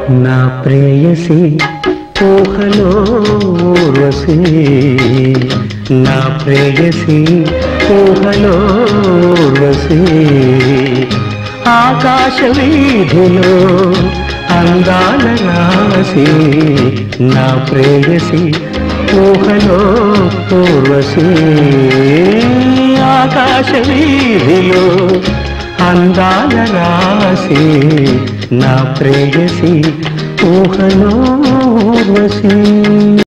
నా ప్రేయసి ఊహలో ఊర్వశి నా ప్రేయసి ఊహలో ఊర్వశి ఆకాశ వీధిలో అందాల రాసి నా ప్రేయసి ఊహలో ఊర్వశి ఆకాశ వీధిలో అందాల రాసి నా ప్రేయసి ఊహలో ఊర్వశి